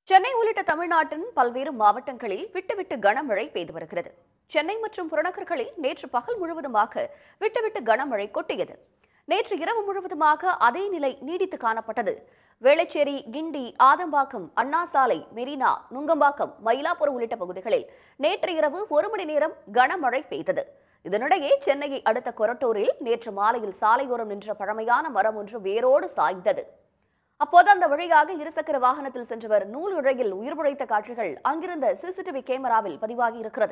சென்னை உள்ளிட்ட தமிழ்நாட்டின் பல்வேறு மாவட்டங்களில் விட்டுவிட்டு கனமழை பெய்து வருகிறது சென்னை மற்றும் புறநகர்களில் நேற்று பகல் முழுவதுமாக விட்டுவிட்டு கனமழை கொட்டியது நேற்று இரவு முழுவதுமாக அதே நிலை நீடித்து காணப்பட்டது வேளச்சேரி கிண்டி ஆதம்பாக்கம் அண்ணா சாலை மெரினா நுங்கம்பாக்கம் மயிலாப்பூர் உள்ளிட்ட பகுதிகளில் நேற்று இரவு ஒரு மணி நேரம் கனமழை பெய்தது இதனிடையே சென்னையை அடுத்த கொரட்டூரில் நேற்று மாலையில் சாலையோரம் நின்ற பழமையான மரம் ஒன்று வேரோடு சாய்ந்தது அப்போது அந்த வழியாக இருசக்கர வாகனத்தில் சென்றவர் நூல் இழையில் உயிர் பிழைத்த காட்சிகள் அங்கிருந்த சிசிடிவி கேமராவில் பதிவாகி இருக்கிறது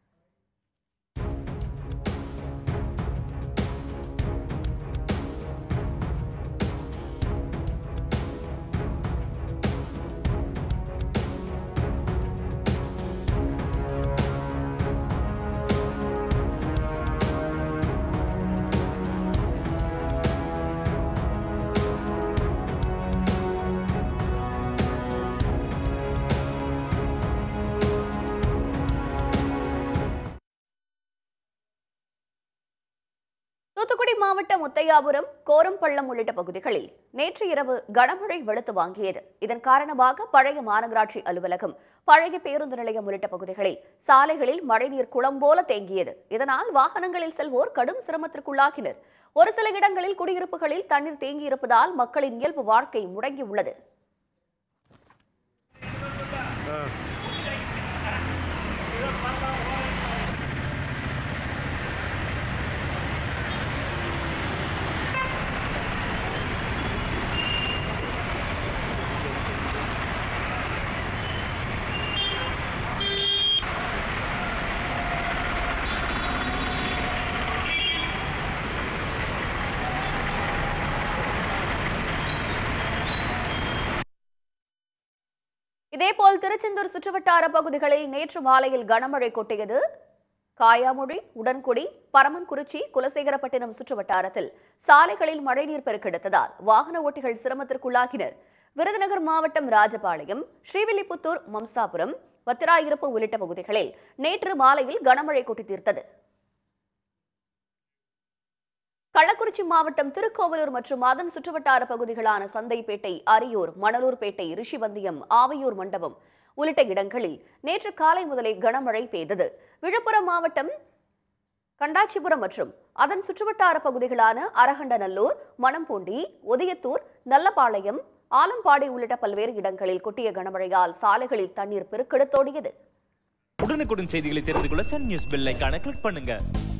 தூத்துக்குடி மாவட்டம் முத்தையாபுரம் கோரம்பள்ளம் உள்ளிட்ட பகுதிகளில் நேற்று இரவு கனமழை வெளுத்து வாங்கியது இதன் காரணமாக பழைய மாநகராட்சி அலுவலகம் பழைய பேருந்து நிலையம் உள்ளிட்ட பகுதிகளில் சாலைகளில் மழைநீர் குளம் போல தேங்கியது இதனால் வாகனங்களில் செல்வோர் கடும் சிரமத்திற்குள்ளாகினர் ஒரு சில இடங்களில் குடியிருப்புகளில் தண்ணீர் தேங்கியிருப்பதால் மக்களின் இயல்பு வாழ்க்கை முடங்கியுள்ளது இதேபோல் திருச்செந்தூர் சுற்றுவட்டார பகுதிகளில் நேற்று மாலையில் கனமழை கொட்டியது காயாமொழி உடன்குடி பரமன்குறிச்சி குலசேகரப்பட்டினம் சுற்றுவட்டாரத்தில் சாலைகளில் மழைநீர் பெருக்கெடுத்ததால் வாகன ஓட்டிகள் சிரமத்திற்குள்ளாகினர் விருதுநகர் மாவட்டம் ராஜபாளையம் ஸ்ரீவில்லிபுத்தூர் மம்சாபுரம் வத்திராயிருப்பு உள்ளிட்ட பகுதிகளில் நேற்று மாலையில் கனமழை கொட்டி தீர்த்தது கள்ளக்குறிச்சி மாவட்டம் திருக்கோவலூர் மற்றும் அதன் சுற்றுவட்டார பகுதிகளான சந்தைப்பேட்டை அரியூர் மணலூர்பேட்டை ரிஷிவந்தியம் ஆவையூர் மண்டபம் உள்ளிட்ட இடங்களில் நேற்று காலை முதலே கனமழை பெய்தது விழுப்புரம் மாவட்டம் கண்டாச்சிபுரம் மற்றும் அதன் சுற்றுவட்டார பகுதிகளான அரகண்டநல்லூர் மணம்பூண்டி ஒதியத்தூர் நல்லபாளையம் ஆலம்பாடி உள்ளிட்ட பல்வேறு இடங்களில் கொட்டிய கனமழையால் சாலைகளில் தண்ணீர் பெருக்கெடுத்தோடியது உடனுக்குடன் செய்திகளை தெரிந்து கொள்ள சன் நியூஸ் பெல் ஐகானை கிளிக் பண்ணுங்க